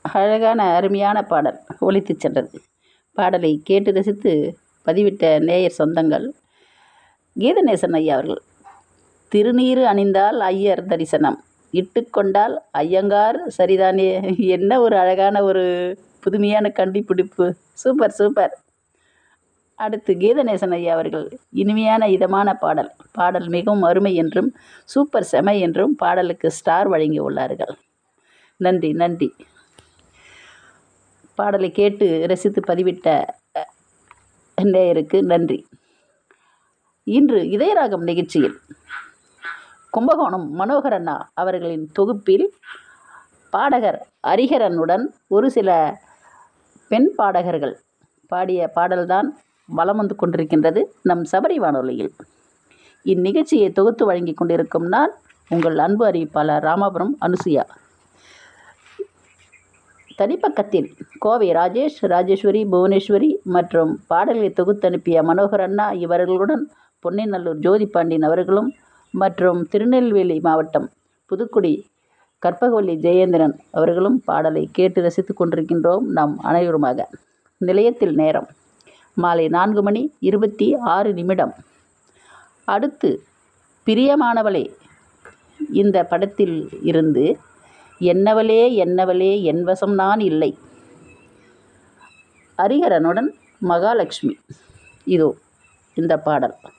அழகான அருமையான பாடல் ஒலித்துச் சென்றது பாடலை கேட்டு ரசித்து பதிவிட்ட நேயர் சொந்தங்கள் கீதநேசன் ஐயா அவர்கள் திருநீறு அணிந்தால் ஐயர் தரிசனம் இட்டுக்கொண்டால் ஐயங்கார் சரிதானே என்ன ஒரு அழகான ஒரு புதுமையான கண்டுபிடிப்பு சூப்பர் சூப்பர் அடுத்து கீதநேசன் ஐயா அவர்கள் இனிமையான இதமான பாடல் பாடல் மிகவும் அருமை என்றும் சூப்பர் செமை என்றும் பாடலுக்கு ஸ்டார் வழங்கி உள்ளார்கள் நன்றி நன்றி பாடலை கேட்டு ரசித்து பதிவிட்ட அஹ், நேயருக்கு நன்றி இன்று இதயராகம் நிகழ்ச்சியில் கும்பகோணம் மனோகரண்ணா அவர்களின் தொகுப்பில் பாடகர் ஹரிஹரனுடன் ஒரு சில பெண் பாடகர்கள் பாடிய பாடல்தான் வலம் வந்து கொண்டிருக்கின்றது நம் சபரி வானொலியில் இந்நிகழ்ச்சியை தொகுத்து வழங்கி கொண்டிருக்கும் நான் உங்கள் அன்பு அறிவிப்பாளர் ராமாபுரம் அனுசுயா தனிப்பக்கத்தில் கோவை ராஜேஷ் ராஜேஸ்வரி புவனேஸ்வரி மற்றும் பாடல்களை தொகுத்தனுப்பிய மனோகர் அண்ணா இவர்களுடன் பொன்னிநல்லூர் ஜோதி பாண்டியன் அவர்களும் மற்றும் திருநெல்வேலி மாவட்டம் புதுக்குடி கற்பகவல்லி ஜெயேந்திரன் அவர்களும் பாடலை கேட்டு ரசித்துக் கொண்டிருக்கின்றோம் நாம் அனைவருமாக நிலையத்தில் நேரம் மாலை நான்கு மணி இருபத்தி ஆறு நிமிடம் அடுத்து பிரியமானவளே இந்த படத்தில் இருந்து என்னவளே என்னவளே என் வசம் நான் இல்லை ஹரிஹரனுடன் மகாலட்சுமி இதோ இந்த பாடல்